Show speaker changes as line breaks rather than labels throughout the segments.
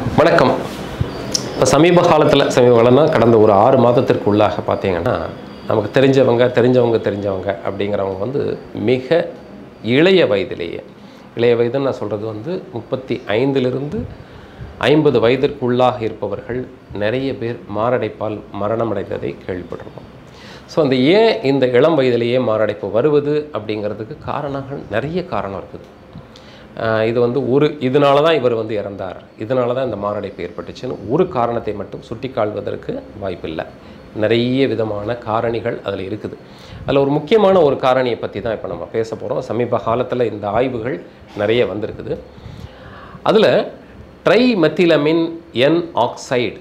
வணக்கம் இப்போ சமீப காலத்தில் சமீப காலம்னா கடந்த ஒரு ஆறு மாதத்திற்கு உள்ளாக பார்த்தீங்கன்னா நமக்கு தெரிஞ்சவங்க தெரிஞ்சவங்க தெரிஞ்சவங்க அப்படிங்கிறவங்க வந்து மிக இளைய வயதிலேயே இளைய வயதுன்னு நான் சொல்கிறது வந்து முப்பத்தி ஐந்திலிருந்து ஐம்பது வயதிற்குள்ளாக இருப்பவர்கள் நிறைய பேர் மாரடைப்பால் மரணமடைந்ததை கேள்விப்பட்டிருக்கோம் ஸோ அந்த ஏன் இந்த இளம் வயதிலேயே மாரடைப்பு வருவது அப்படிங்கிறதுக்கு காரணங்கள் நிறைய காரணம் இருக்குது ஆஹ் இது வந்து ஒரு இதனால தான் இவர் வந்து இறந்தார் இதனால தான் இந்த மாரடைப்பு ஏற்பட்டுச்சுன்னு ஒரு காரணத்தை மட்டும் சுட்டி கால்வதற்கு வாய்ப்பில்லை நிறைய விதமான காரணிகள் அதில் இருக்குது அதில் ஒரு முக்கியமான ஒரு காரணியை பற்றி தான் இப்போ நம்ம பேச போகிறோம் சமீப காலத்தில் இந்த ஆய்வுகள் நிறைய வந்திருக்குது அதில் ட்ரை மெத்திலமின் என் ஆக்சைடு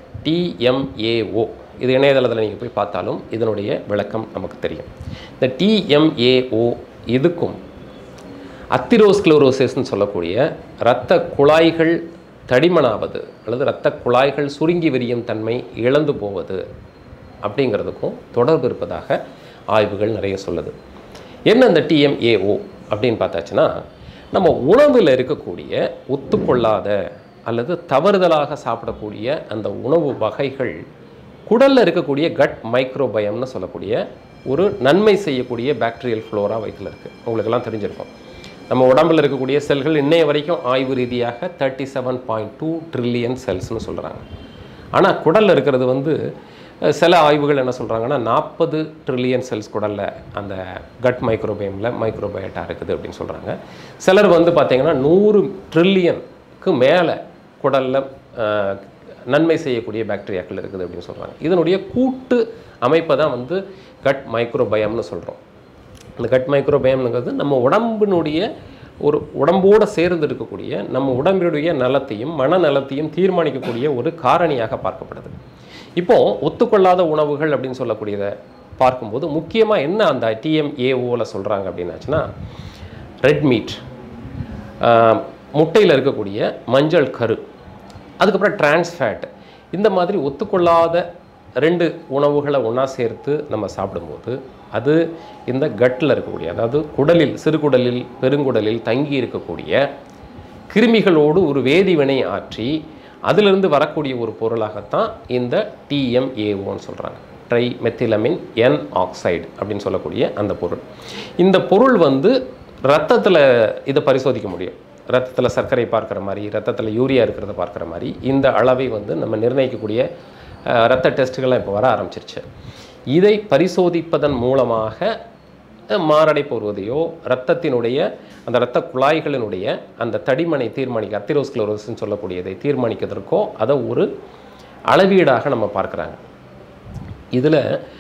டிஎம்ஏஓ இது இணையதளத்தில் நீங்கள் போய் பார்த்தாலும் இதனுடைய விளக்கம் நமக்கு தெரியும் இந்த டிஎம்ஏஓ இதுக்கும் அத்திரோஸ்க்ளோரோசிஸ்ன்னு சொல்லக்கூடிய இரத்த குழாய்கள் தடிமனாவது அல்லது இரத்த குழாய்கள் சுருங்கி விரியும் தன்மை இழந்து போவது அப்படிங்கிறதுக்கும் தொடர்பு இருப்பதாக ஆய்வுகள் நிறைய சொல்லுது என்ன இந்த டிஎம்ஏஓ அப்படின்னு பார்த்தாச்சுன்னா நம்ம உணவில் இருக்கக்கூடிய ஒத்துக்கொள்ளாத அல்லது தவறுதலாக சாப்பிடக்கூடிய அந்த உணவு வகைகள் குடலில் இருக்கக்கூடிய கட் மைக்ரோபயம்னு சொல்லக்கூடிய ஒரு நன்மை செய்யக்கூடிய பாக்டீரியல் ஃப்ளோரா வயிற்றில் இருக்குது உங்களுக்கெல்லாம் தெரிஞ்சிருக்கும் நம்ம உடம்பில் இருக்கக்கூடிய செல்கள் இன்னைய வரைக்கும் ஆய்வு ரீதியாக thirty seven point two trillion செல்ஸ்னு சொல்கிறாங்க ஆனால் குடலில் இருக்கிறது வந்து அஹ், சில ஆய்வுகள் என்ன சொல்கிறாங்கன்னா நாற்பது ட்ரில்லியன் செல்ஸ் குடலில் அந்த கட் மைக்ரோபயமில் மைக்ரோபயோட்டா இருக்குது அப்படின்னு சொல்கிறாங்க சிலர் வந்து பார்த்திங்கன்னா நூறு ட்ரில்லியனுக்கு மேலே குடலில் நன்மை செய்யக்கூடிய பாக்டீரியாக்கள் இருக்குது அப்படின்னு சொல்கிறாங்க இதனுடைய கூட்டு அமைப்பை தான் வந்து கட் மைக்ரோபயம்னு சொல்கிறோம் இந்த கட் மைக்ரோபயம்ங்கிறது நம்ம உடம்பினுடைய ஒரு உடம்போடு சேர்ந்து இருக்கக்கூடிய நம்ம உடம்பினுடைய நலத்தையும் மனநலத்தையும் தீர்மானிக்கக்கூடிய ஒரு காரணியாக பார்க்கப்படுது இப்போ ஒத்துக்கொள்ளாத உணவுகள் அப்படின்னு சொல்லக்கூடியதை பார்க்கும்போது முக்கியமாக என்ன அந்த டிஎம்ஏஓவில் சொல்கிறாங்க அப்படின்னாச்சுன்னா ரெட் மீட் முட்டையில் இருக்கக்கூடிய மஞ்சள் கரு அதுக்கப்புறம் trans fat இந்த மாதிரி ஒத்துக்கொள்ளாத ரெண்டு உணவுகளை ஒன்றா சேர்த்து நம்ம சாப்பிடும்போது அது இந்த கட்டில் இருக்கக்கூடிய அதாவது குடலில் சிறுகுடலில் பெருங்குடலில் தங்கி இருக்கக்கூடிய கிருமிகளோடு ஒரு வேதிவினை ஆற்றி அதிலிருந்து வரக்கூடிய ஒரு பொருளாகத்தான் இந்த டிஎம்ஏஓன்னு சொல்கிறாங்க ட்ரை மெத்திலமின் என் ஆக்சைடு அப்படின்னு சொல்லக்கூடிய அந்த பொருள் இந்த பொருள் வந்து ரத்தத்தில் இதை பரிசோதிக்க முடியும் ரத்தத்தில் சர்க்கரை பார்க்குற மாதிரி ரத்தத்தில் யூரியா இருக்கிறத பார்க்குற மாதிரி இந்த அளவை வந்து நம்ம நிர்ணயிக்கக்கூடிய அஹ், ரத்த டெஸ்ட்டுகள்லாம் இப்போ வர ஆரம்பிச்சிருச்சு இதை பரிசோதிப்பதன் மூலமாக அஹ், மாரடைப்பு வருவதையோ ரத்தத்தினுடைய அந்த இரத்த குழாய்களினுடைய அந்த தடிமனை தீர்மானிக்க அத்திரோஸ்க்ளோரோஸ்ன்னு சொல்லக்கூடியதை தீர்மானிக்கிறதற்கோ அதை ஒரு அளவீடாக நம்ம பார்க்குறாங்க இதில்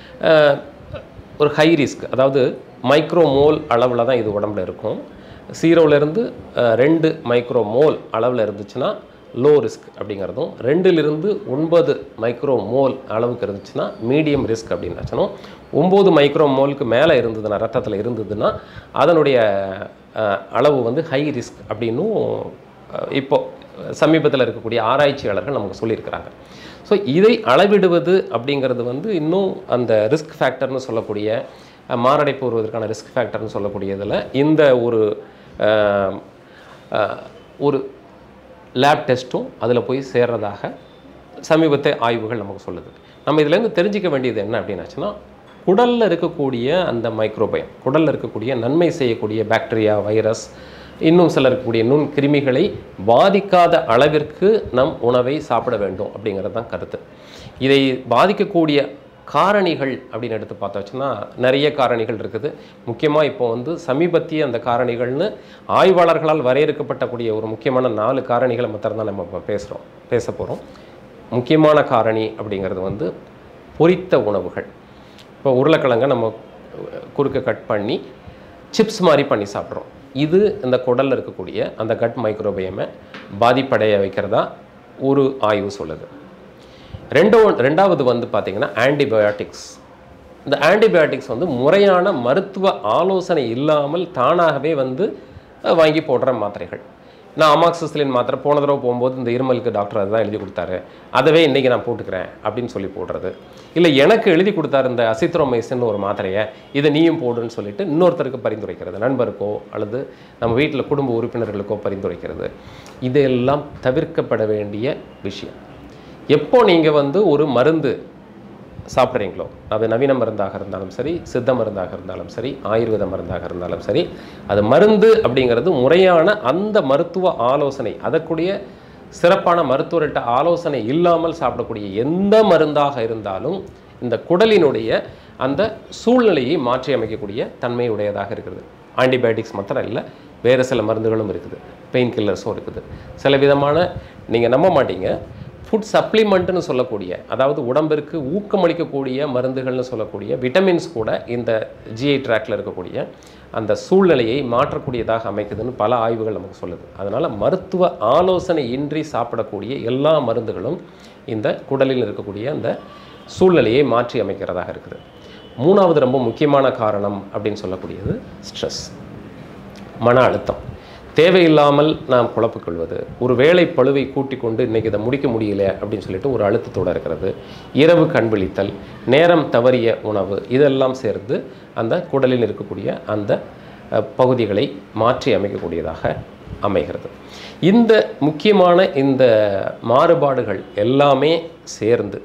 ஒரு ஹை ரிஸ்க் அதாவது மைக்ரோமோல் அளவில் தான் இது உடம்புல இருக்கும் ஜீரோலேருந்து ரெண்டு மைக்ரோமோல் அளவில் இருந்துச்சுன்னா லோ ரிஸ்க் அப்படிங்கிறதும் ரெண்டிலிருந்து ஒன்பது மைக்ரோ மோல் அளவுக்கு இருந்துச்சுன்னா மீடியம் ரிஸ்க் அப்படின்னாச்சும் ஒம்பது மைக்ரோ மோலுக்கு மேலே இருந்ததுன்னா ரத்தத்தில் இருந்ததுன்னா அதனுடைய அஹ், அளவு வந்து ஹை ரிஸ்க் அப்படின்னும் அஹ், இப்போ சமீபத்தில் இருக்கக்கூடிய ஆராய்ச்சியாளர்கள் நமக்கு சொல்லியிருக்கிறாங்க ஸோ இதை அளவிடுவது அப்படிங்கிறது வந்து இன்னும் அந்த ரிஸ்க் ஃபேக்டர்னு சொல்லக்கூடிய அஹ், மாரடைப்பு வருவதற்கான ரிஸ்க் ஃபேக்டர்னு சொல்லக்கூடியதில் இந்த ஒரு அஹ், அஹ், ஒரு லேப் டெஸ்ட்டும் அதில் போய் சேர்றதாக சமீபத்தை ஆய்வுகள் நமக்கு சொல்லுது நம்ம இதுலேருந்து தெரிஞ்சிக்க வேண்டியது என்ன அப்படின்னாச்சுன்னா குடலில் இருக்கக்கூடிய அந்த மைக்ரோபயம் குடலில் இருக்கக்கூடிய நன்மை செய்யக்கூடிய பாக்டீரியா வைரஸ் இன்னும் சில இருக்கக்கூடிய நுண் கிருமிகளை பாதிக்காத அளவிற்கு நம் உணவை சாப்பிட வேண்டும் அப்படிங்கிறது தான் கருத்து இதை பாதிக்கக்கூடிய காரணிகள் அப்படின்னு எடுத்து பார்த்தாச்சுன்னா நிறைய காரணிகள் இருக்குது முக்கியமாக இப்போ வந்து சமீபத்திய அந்த காரணிகள்னு ஆய்வாளர்களால் வரையறுக்கப்பட்டக்கூடிய ஒரு முக்கியமான நாலு காரணிகளை மாத்திரம் தான் நம்ம இப்போ பேசுகிறோம் பேச போகிறோம் முக்கியமான காரணி அப்படிங்கிறது வந்து பொரித்த உணவுகள் இப்போ உருளைக்கிழங்கை நம்ம குறுக்க கட் பண்ணி சிப்ஸ் மாதிரி பண்ணி சாப்பிட்றோம் இது இந்த குடலில் இருக்கக்கூடிய அந்த கட் மைக்ரோபயமை பாதிப்படைய வைக்கிறதா ஒரு ஆய்வு சொல்லுது ரெண்டோ ரெண்டாவது வந்து பார்த்திங்கன்னா ஆன்டிபயோட்டிக்ஸ் இந்த ஆன்டிபயோட்டிக்ஸ் வந்து முறையான மருத்துவ ஆலோசனை இல்லாமல் தானாகவே வந்து அஹ், வாங்கி போடுற மாத்திரைகள் நான் அமாக்சிசிலின் மாத்திரை போன தடவை போகும்போது இந்த இருமலுக்கு டாக்டர் அதுதான் எழுதி கொடுத்தாரு அதவே இன்றைக்கி நான் போட்டுக்கிறேன் அப்படின்னு சொல்லி போடுறது இல்லை எனக்கு எழுதி கொடுத்தாரு இந்த அசித்ரோமைசின் ஒரு மாத்திரையை இதை நீயும் போடுன்னு சொல்லிட்டு இன்னொருத்தருக்கு பரிந்துரைக்கிறது நண்பருக்கோ அல்லது நம்ம வீட்டில் குடும்ப உறுப்பினர்களுக்கோ பரிந்துரைக்கிறது இதெல்லாம் தவிர்க்கப்பட வேண்டிய விஷயம் எப்போ நீங்கள் வந்து ஒரு மருந்து சாப்பிட்றீங்களோ அது நவீன மருந்தாக இருந்தாலும் சரி சித்த மருந்தாக இருந்தாலும் சரி ஆயுர்வேத மருந்தாக இருந்தாலும் சரி அது மருந்து அப்படிங்கிறது முறையான அந்த மருத்துவ ஆலோசனை அதற்குரிய சிறப்பான மருத்துவர்கிட்ட ஆலோசனை இல்லாமல் சாப்பிடக்கூடிய எந்த மருந்தாக இருந்தாலும் இந்த குடலினுடைய அந்த சூழ்நிலையை மாற்றி அமைக்கக்கூடிய தன்மை உடையதாக இருக்கிறது ஆன்டிபயோட்டிக்ஸ் மாத்திரம் இல்லை வேறு சில மருந்துகளும் இருக்குது பெயின் கில்லர்ஸும் இருக்குது சில விதமான நீங்கள் நம்ப மாட்டீங்க ஃபுட் சப்ளிமெண்ட்னு சொல்லக்கூடிய அதாவது உடம்பிற்கு ஊக்கமளிக்கக்கூடிய மருந்துகள்னு சொல்லக்கூடிய விட்டமின்ஸ் கூட இந்த ஜிஐ ட்ராக்ல இருக்கக்கூடிய அந்த சூழ்நிலையை மாற்றக்கூடியதாக அமைக்குதுன்னு பல ஆய்வுகள் நமக்கு சொல்லுது அதனால் மருத்துவ ஆலோசனை இன்றி சாப்பிடக்கூடிய எல்லா மருந்துகளும் இந்த குடலில் இருக்கக்கூடிய அந்த சூழ்நிலையை மாற்றி அமைக்கிறதாக இருக்குது மூணாவது ரொம்ப முக்கியமான காரணம் அப்படின்னு சொல்லக்கூடியது ஸ்ட்ரெஸ் மன அழுத்தம் தேவையில்லாமல் நாம் குழப்பிக் கொள்வது ஒரு வேலை பழுவை கூட்டி கொண்டு இன்றைக்கி இதை முடிக்க முடியல அப்படின்னு சொல்லிட்டு ஒரு அழுத்தத்தோடு இருக்கிறது இரவு கண் விழித்தல் நேரம் தவறிய உணவு இதெல்லாம் சேர்ந்து அந்த குடலில் இருக்கக்கூடிய அந்த அஹ், பகுதிகளை மாற்றி அமைக்கக்கூடியதாக அமைகிறது இந்த முக்கியமான இந்த மாறுபாடுகள் எல்லாமே சேர்ந்து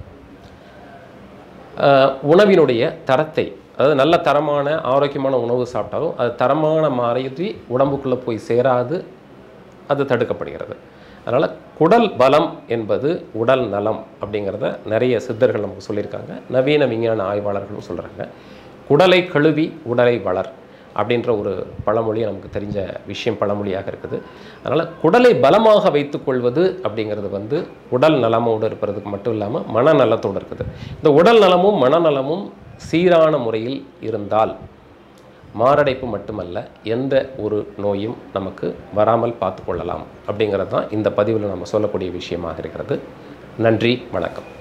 அஹ், உணவினுடைய தரத்தை அதாவது நல்ல தரமான ஆரோக்கியமான உணவு சாப்பிட்டாலும் அது தரமான மாதிரி உடம்புக்குள்ளே போய் சேராது அது தடுக்கப்படுகிறது அதனால் குடல் பலம் என்பது உடல் நலம் அப்படிங்கிறத நிறைய சித்தர்கள் நமக்கு சொல்லியிருக்காங்க நவீன விஞ்ஞான ஆய்வாளர்களும் சொல்கிறாங்க குடலை கழுவி உடலை வளர் அப்படின்ற ஒரு பழமொழி நமக்கு தெரிஞ்ச விஷயம் பழமொழியாக இருக்குது அதனால் குடலை பலமாக வைத்துக்கொள்வது அப்படிங்கிறது வந்து உடல் நலமோடு இருப்பதுக்கு மட்டும் இல்லாமல் மனநலத்தோடு இருக்குது இந்த உடல் நலமும் மனநலமும் சீரான முறையில் இருந்தால் மாரடைப்பு மட்டுமல்ல எந்த ஒரு நோயும் நமக்கு வராமல் பார்த்து கொள்ளலாம் அப்படிங்கிறது தான் இந்த பதிவில் நம்ம சொல்லக்கூடிய விஷயமாக இருக்கிறது நன்றி வணக்கம்